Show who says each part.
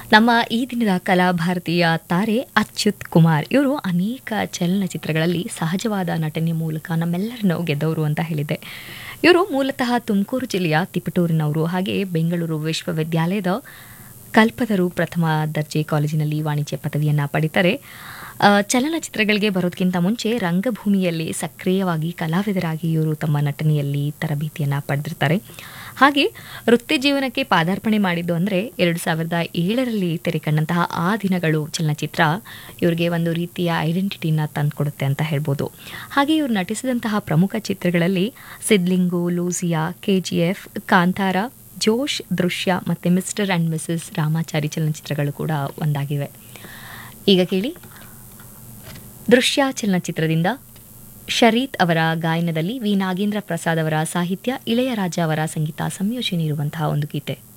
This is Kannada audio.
Speaker 1: ನಮ್ಮ ಈ ದಿನದ ಕಲಾಭಾರತೀಯ ತಾರೆ ಅಚ್ಯುತ್ ಕುಮಾರ್ ಇವರು ಅನೇಕ ಚಲನಚಿತ್ರಗಳಲ್ಲಿ ಸಹಜವಾದ ನಟನೆಯ ಮೂಲಕ ನಮ್ಮೆಲ್ಲರನ್ನು ಗೆದ್ದವರು ಅಂತ ಹೇಳಿದೆ ಇವರು ಮೂಲತಃ ತುಮಕೂರು ಜಿಲ್ಲೆಯ ತಿಪಟೂರಿನವರು ಹಾಗೆ ಬೆಂಗಳೂರು ವಿಶ್ವವಿದ್ಯಾಲಯದ ಕಲ್ಪತರು ಪ್ರಥಮ ದರ್ಜೆ ಕಾಲೇಜಿನಲ್ಲಿ ವಾಣಿಜ್ಯ ಪದವಿಯನ್ನು ಪಡಿತಾರೆ ಆ, ಚಲನಚಿತ್ರಗಳಿಗೆ ಬರೋದಕ್ಕಿಂತ ಮುಂಚೆ ರಂಗಭೂಮಿಯಲ್ಲಿ ಸಕ್ರಿಯವಾಗಿ ಕಲಾವಿದರಾಗಿ ಇವರು ತಮ್ಮ ನಟನೆಯಲ್ಲಿ ತರಬೇತಿಯನ್ನು ಪಡೆದಿರ್ತಾರೆ ಹಾಗೆ ವೃತ್ತಿ ಜೀವನಕ್ಕೆ ಪಾದಾರ್ಪಣೆ ಮಾಡಿದ್ದು ಅಂದರೆ ಎರಡು ಸಾವಿರದ ಏಳರಲ್ಲಿ ತೆರೆಕಂಡಂತಹ ಆ ದಿನಗಳು ಚಲನಚಿತ್ರ ಇವರಿಗೆ ಒಂದು ರೀತಿಯ ಐಡೆಂಟಿಟಿನ ತಂದುಕೊಡುತ್ತೆ ಅಂತ ಹೇಳ್ಬೋದು ಹಾಗೆ ಇವರು ನಟಿಸಿದಂತಹ ಪ್ರಮುಖ ಚಿತ್ರಗಳಲ್ಲಿ Siddlingu Lucia K G F Kantara Josh Drishya ಮತ್ತು ಮಿಸ್ಟರ್ ಆ್ಯಂಡ್ ಮಿಸಸ್ ರಾಮಾಚಾರಿ ಚಲನಚಿತ್ರಗಳು ಕೂಡ ಒಂದಾಗಿವೆ ಈಗ ಕೇಳಿ ದೃಶ್ಯ ಚಲನಚಿತ್ರದಿಂದ ಶರೀತ್ ಅವರ ಗಾಯನದಲ್ಲಿ ವಿ ನಾಗೇಂದ್ರ ಪ್ರಸಾದ್ ಅವರ ಸಾಹಿತ್ಯ ಇಳೆಯರಾಜ ಅವರ ಸಂಗೀತ ಸಂಯೋಜನೆ ಇರುವಂತಹ ಒಂದು ಗೀತೆ